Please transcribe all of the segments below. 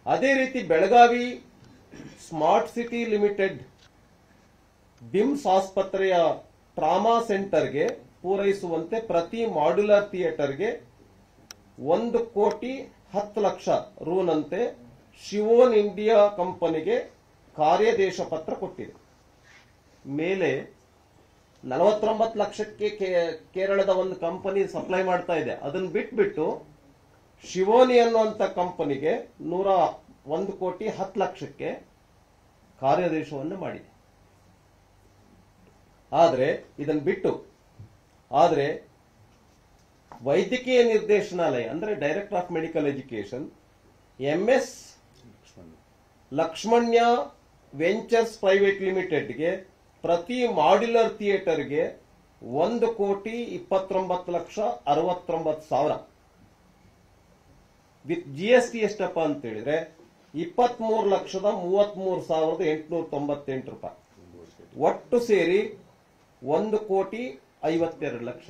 ಅದೇ ರೀತಿ Belagavi smart city limited BIMS ಆಸ್ಪತ್ರೆಯ ಟ್ರಾಮಾ ಸೆಂಟರ್ಗೆ ಪೂರೈಸುವಂತೆ ಪ್ರತಿ ಮಾಡ್ಯುಲರ್ ಥಿಯೇಟರ್ಗೆ ಒಂದು ಕೋಟಿ ಹತ್ತು ಲಕ್ಷ ರೂನಂತೆ ಶಿವೋನ್ ಇಂಡಿಯಾ ಕಂಪನಿಗೆ ಕಾರ್ಯದೇಶ ಪತ್ರ ಕೊಟ್ಟಿದೆ ಮೇಲೆ ನಲವತ್ತೊಂಬತ್ತು ಲಕ್ಷಕ್ಕೆ ಕೇ- ಕೇರಳದ ಒಂದು ಕಂಪನಿ ಸಪ್ಲೈ ಮಾಡ್ತಾ ಇದೆ ಅದನ್ನ ಬಿಟ್ಬಿಟ್ಟು ಶಿವೋನಿ ಅನ್ನುವಂಥ ಕಂಪನಿಗೆ ನೂರ ಒಂದು ಕೋಟಿ ಹತ್ತು ಲಕ್ಷಕ್ಕೆ ಕಾರ್ಯಾದೇಶವನ್ನು ಮಾಡಿದೆ ಆದರೆ ಇದನ್ನು ಬಿಟ್ಟು ಆದರೆ ವೈದ್ಯಕೀಯ ನಿರ್ದೇಶನಾಲಯ ಅಂದ್ರೆ director of medical education M S Lakshmanya ventures private ಲಿಮಿಟೆಡ್ಗೆ ಪ್ರತಿ ಮಾಡ್ಯುಲರ್ ಥಿಯೇಟರ್ಗೆ ಒಂದು ಕೋಟಿ ಇಪ್ಪತ್ತೊಂಬತ್ತು ಲಕ್ಷ ಅರವತ್ತೊಂಬತ್ತು ಸಾವಿರ ವಿತ್ ಜಿ ಎಸ್ ಟಿ ಎಷ್ಟಪ್ಪ ಅಂತ ಹೇಳಿದ್ರೆ ಇಪ್ಪತ್ಮೂರು ಲಕ್ಷದ ಮೂವತ್ಮೂರು ಸಾವಿರದ ಎಂಟುನೂರ ತೊಂಬತ್ತೆಂಟು ರೂಪಾಯಿ ಒಟ್ಟು ಸೇರಿ ಒಂದು ಕೋಟಿ ಐವತ್ತೆರಡು ಲಕ್ಷ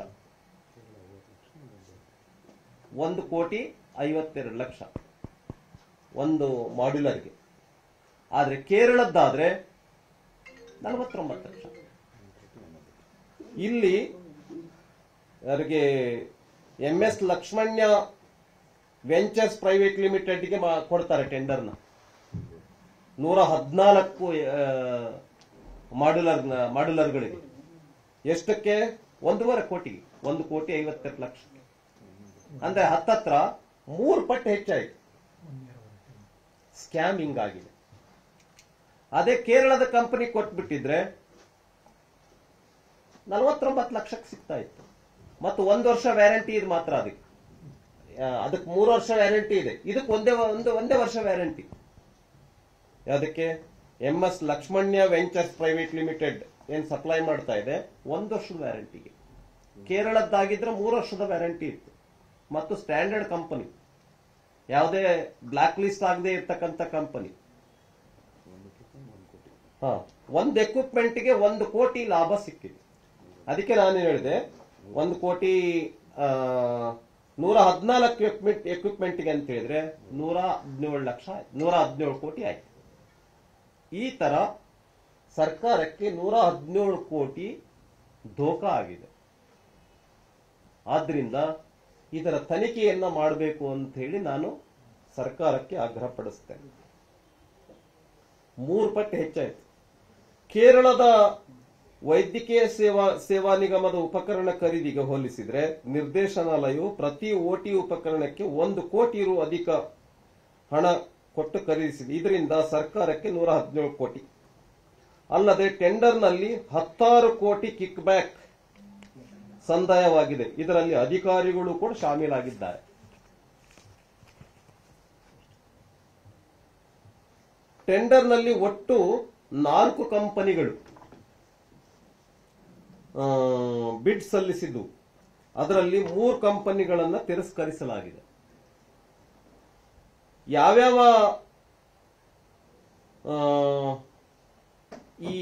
ಒಂದು ಕೋಟಿ ಐವತ್ತೆರಡು ಲಕ್ಷ ಒಂದು ಮಾಡ್ಯುಲರ್ಗೆ ಆದರೆ ಕೇರಳದ್ದಾದ್ರೆ ನಲವತ್ತೊಂಬತ್ತು ಲಕ್ಷ ಇಲ್ಲಿ ಅವರಿಗೆ M S Lakshmanya ventures private ಲಿಮಿಟೆಡ್ಗೆ ಮಾ- ಕೊಡ್ತಾರೆ ಟೆಂಡರ್ನ ನೂರ ಹದಿನಾಲ್ಕು ಮಾಡ್ಯುಲರ್ ಮಾಡ್ಯುಲರ್ಗಳಿಗೆ ಎಷ್ಟಕ್ಕೆ ಒಂದೂವರೆ ಕೋಟಿಗೆ ಒಂದು ಕೋಟಿ ಐವತ್ತೆರಡು ಲಕ್ಷ ಅಂದ್ರೆ ಹತ್ತತ್ರ ಮೂರು ಪಟ್ಟು ಹೆಚ್ಚಾಯಿತು ಸ್ಕ್ಯಾಮಿಂಗ್ ಆಗಿದೆ ಅದೇ ಕೇರಳದ ಕಂಪನಿ ಕೊಟ್ಬಿಟ್ಟಿದ್ರೆ ನಲವತ್ತೊಂಬತ್ತು ಲಕ್ಷಕ್ಕೆ ಸಿಗ್ತಾ ಇತ್ತು ಮತ್ತು ಒಂದು ವರ್ಷ ವ್ಯಾರಂಟಿ ಇದು ಮಾತ್ರ ಅದಕ್ಕೆ ಆ, ಅದಕ್ಕೆ ಮೂರು ವರ್ಷ ವ್ಯಾರಂಟಿ ಇದೆ ಇದಕ್ಕೆ ಒಂದೇ ಒಂದು ಒಂದೇ ವರ್ಷ ವ್ಯಾರಂಟಿ ಅದಕ್ಕೆ M S Lakshmanya ventures private limited ಏನ್ ಸಪ್ಲೈ ಮಾಡ್ತಾ ಇದೆ ಒಂದು ವರ್ಷದ ವ್ಯಾರಂಟಿಗೆ ಕೇರಳದ್ದಾಗಿದ್ರೆ ಮೂರು ವರ್ಷದ ವ್ಯಾರಂಟಿ ಇತ್ತು ಮತ್ತು ಸ್ಟ್ಯಾಂಡರ್ಡ್ ಕಂಪನಿ ಯಾವುದೇ ಬ್ಲಾಕ್ ಲಿಸ್ಟ್ ಆಗದೆ ಇರ್ತಕ್ಕಂಥ ಕಂಪನಿ ಹಾ ಒಂದು ಎಕ್ವಿಪ್ಮೆಂಟ್ಗೆ ಒಂದು ಕೋಟಿ ಲಾಭ ಸಿಕ್ಕಿದೆ ಅದಕ್ಕೆ ನಾನು ಹೇಳಿದೆ ಒಂದು ಕೋಟಿ ಆ, ನೂರ ಹದಿನಾಲ್ಕು ಎಕ್ವಿಪ್ಮೆಂಟ್ ಎಕ್ವಿಪ್ಮೆಂಟ್ಗೆ ಅಂತ ಹೇಳಿದ್ರೆ ನೂರ ಹದಿನೇಳು ಲಕ್ಷ ಆಯ್ತು ನೂರ ಹದಿನೇಳು ಕೋಟಿ ಆಯ್ತು ಈ ತರ ಸರ್ಕಾರಕ್ಕೆ ನೂರ ಹದಿನೇಳು ಕೋಟಿ ಧೋಕಾ ಆಗಿದೆ ಆದ್ರಿಂದ ಇದರ ತನಿಖೆಯನ್ನ ಮಾಡಬೇಕು ಅಂತ ಹೇಳಿ ನಾನು ಸರ್ಕಾರಕ್ಕೆ ಆಗ್ರಹ ಪಡಿಸ್ತೇನೆ ಮೂರು ಪಟ್ಟು ಹೆಚ್ಚಾಯಿತು ಕೇರಳದ ವೈದ್ಯಕೀಯ ಸೇವಾ ಸೇವಾ ನಿಗಮದ ಉಪಕರಣ ಖರೀದಿಗೆ ಹೋಲಿಸಿದ್ರೆ ನಿರ್ದೇಶನಾಲಯವು ಪ್ರತಿ ಓಟಿ ಉಪಕರಣಕ್ಕೆ ಒಂದು ಕೋಟಿ ರು ಅಧಿಕ ಹಣ ಕೊಟ್ಟು ಖರೀದಿಸಿದೆ ಇದರಿಂದ ಸರ್ಕಾರಕ್ಕೆ ನೂರ ಹದಿನೇಳು ಕೋಟಿ ಅಲ್ಲದೆ ಟೆಂಡರ್ನಲ್ಲಿ ಹತ್ತಾರು ಕೋಟಿ ಕಿಕ್ ಬ್ಯಾಕ್ ಸಂದಾಯವಾಗಿದೆ ಇದರಲ್ಲಿ ಅಧಿಕಾರಿಗಳು ಕೂಡ ಶಾಮೀಲಾಗಿದ್ದಾರೆ ಟೆಂಡರ್ನಲ್ಲಿ ಒಟ್ಟು ನಾಲ್ಕು ಕಂಪನಿಗಳು ಬಿಡ್ ಸಲ್ಲಿಸಿದ್ದು ಅದರಲ್ಲಿ ಮೂರು ಕಂಪನಿಗಳನ್ನ ತಿರಸ್ಕರಿಸಲಾಗಿದೆ ಯಾವ್ಯಾವ ಆ, ಈ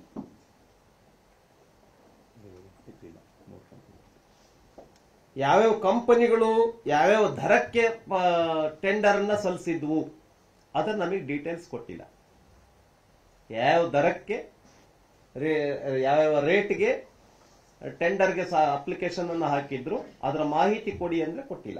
ಯಾವ್ಯಾವ ಕಂಪನಿಗಳು ಯಾವ್ಯಾವ ದರಕ್ಕೆ ಟೆಂಡರ್ ಅನ್ನ ಸಲ್ಲಿಸಿದ್ವು ಅದನ್ನ ನಮಗೆ ಡೀಟೇಲ್ಸ್ ಕೊಟ್ಟಿಲ್ಲ ಯಾವ ದರಕ್ಕೆ ರೇ- ಯಾವ್ಯಾವ ರೇಟ್ಗೆ ಟೆಂಡರ್ಗೆ ಸಹ ಅಪ್ಲಿಕೇಶನ್ ಅನ್ನು ಹಾಕಿದ್ರು ಅದರ ಮಾಹಿತಿ ಕೊಡಿ ಅಂದ್ರೆ ಕೊಟ್ಟಿಲ್ಲ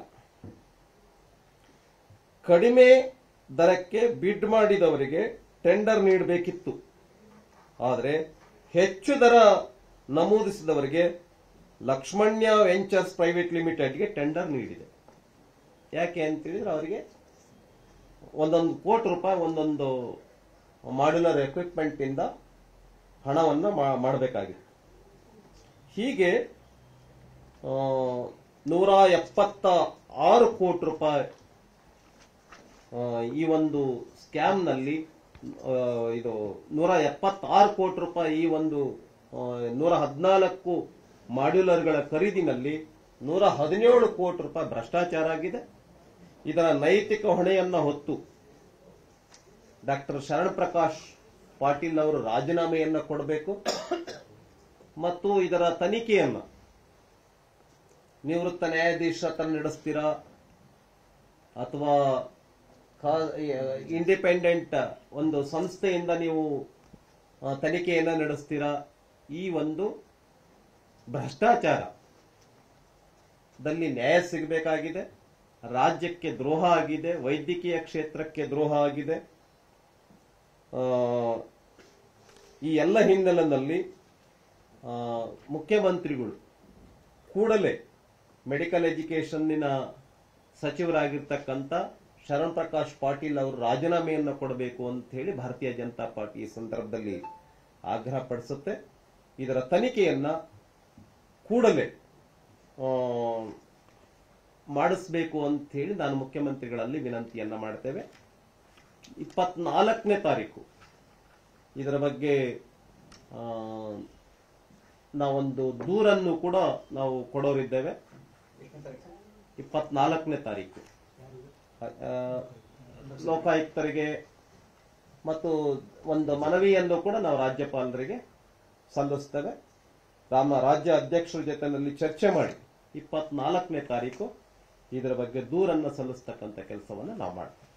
ಕಡಿಮೆ ದರಕ್ಕೆ ಬಿಡ್ ಮಾಡಿದವರಿಗೆ ಟೆಂಡರ್ ನೀಡಬೇಕಿತ್ತು ಆದರೆ ಹೆಚ್ಚು ದರ ನಮೂದಿಸಿದವರಿಗೆ ಲಕ್ಷ್ಮಣ್ಯ ವೆಂಚರ್ಸ್ ಪ್ರೈವೇಟ್ ಲಿಮಿಟೆಡ್ಗೆ ಟೆಂಡರ್ ನೀಡಿದೆ ಯಾಕೆ ಅಂತೇಳಿದ್ರೆ ಅವರಿಗೆ ಒಂದೊಂದು ಕೋಟಿ ರೂಪಾಯಿ ಒಂದೊಂದು ಮಾಡ್ಯುಲರ್ ಎಕ್ವಿಪ್ಮೆಂಟ್ ಇಂದ ಹಣವನ್ನು ಮಾಡಬೇಕಾಗಿತ್ತು ಹೀಗೆ ಆ, ನೂರ ಎಪ್ಪತ್ತ ಆರು ಕೋಟಿ ರೂಪಾಯಿ ಆ, ಈ ಒಂದು ಸ್ಕ್ಯಾಮ್ನಲ್ಲಿ ಆ, ಇದು ನೂರ ಎಪ್ಪತ್ತಾರು ಕೋಟಿ ರೂಪಾಯಿ ಈ ಒಂದು ಆ, ನೂರ ಹದಿನಾಲ್ಕು ಮಾಡ್ಯುಲರ್ಗಳ ಖರೀದಿನಲ್ಲಿ ನೂರ ಹದಿನೇಳು ಕೋಟಿ ರೂಪಾಯಿ ಭ್ರಷ್ಟಾಚಾರ ಆಗಿದೆ ಇದರ ನೈತಿಕ ಹೊಣೆಯನ್ನ ಹೊತ್ತು ಡಾಕ್ಟರ್ ಶರಣ್ ಪ್ರಕಾಶ್ ಪಾಟೀಲ್ ಅವರು ರಾಜೀನಾಮೆಯನ್ನ ಕೊಡಬೇಕು ಮತ್ತು ಇದರ ತನಿಖೆಯನ್ನ ನಿವೃತ್ತ ನ್ಯಾಯಾಧೀಶ ಹತ್ರ ನಡೆಸ್ತೀರಾ ಅಥವಾ ಇಂಡಿಪೆಂಡೆಂಟ್ ಒಂದು ಸಂಸ್ಥೆಯಿಂದ ನೀವು ಆ, ತನಿಖೆಯನ್ನ ನಡೆಸ್ತೀರಾ ಈ ಒಂದು ಭ್ರಷ್ಟಾಚಾರ ದಲ್ಲಿ ನ್ಯಾಯ ಸಿಗಬೇಕಾಗಿದೆ ರಾಜ್ಯಕ್ಕೆ ದ್ರೋಹ ಆಗಿದೆ ವೈದ್ಯಕೀಯ ಕ್ಷೇತ್ರಕ್ಕೆ ದ್ರೋಹ ಆಗಿದೆ ಆ, ಈ ಎಲ್ಲ ಹಿನ್ನೆಲೆಯಲ್ಲಿ ಆ, ಮುಖ್ಯಮಂತ್ರಿಗಳು ಕೂಡಲೇ ಮೆಡಿಕಲ್ ಎಜುಕೇಶನ್ನಿನ ಸಚಿವರಾಗಿರ್ತಕ್ಕಂಥ ಶರಣ್ ಪ್ರಕಾಶ್ ಪಾಟೀಲ್ ಅವರು ರಾಜೀನಾಮೆಯನ್ನು ಕೊಡಬೇಕು ಅಂತ ಹೇಳಿ ಭಾರತೀಯ ಜನತಾ ಪಾರ್ಟಿ ಈ ಸಂದರ್ಭದಲ್ಲಿ ಆಗ್ರಹ ಪಡಿಸುತ್ತೆ ಇದರ ತನಿಖೆಯನ್ನ ಕೂಡಲೇ ಆ, ಮಾಡಿಸ್ಬೇಕು ಅಂತ ಹೇಳಿ ನಾನು ಮುಖ್ಯಮಂತ್ರಿಗಳಲ್ಲಿ ವಿನಂತಿಯನ್ನ ಮಾಡ್ತೇವೆ ಇಪ್ಪತ್ನಾಲ್ಕನೇ ತಾರೀಕು ಇದರ ಬಗ್ಗೆ ಆ, ನಾವೊಂದು ದೂರನ್ನು ಕೂಡ ನಾವು ಕೊಡೋರಿದ್ದೇವೆ ಇಪ್ಪತ್ನಾಲ್ಕನೇ ತಾರೀಕು ಆ, ಲೋಕಾಯುಕ್ತರಿಗೆ ಮತ್ತು ಒಂದು ಮನವಿಯನ್ನು ಕೂಡ ನಾವು ರಾಜ್ಯಪಾಲರಿಗೆ ಸಲ್ಲಿಸ್ತೇವೆ ನಮ್ಮ ರಾಜ್ಯ ಅಧ್ಯಕ್ಷರ ಜೊತೆನಲ್ಲಿ ಚರ್ಚೆ ಮಾಡಿ ಇಪ್ಪತ್ನಾಲ್ಕನೇ ತಾರೀಕು ಇದರ ಬಗ್ಗೆ ದೂರನ್ನು ಸಲ್ಲಿಸ್ತಕ್ಕಂಥ ಕೆಲಸವನ್ನು ನಾವು ಮಾಡ್ತೇವೆ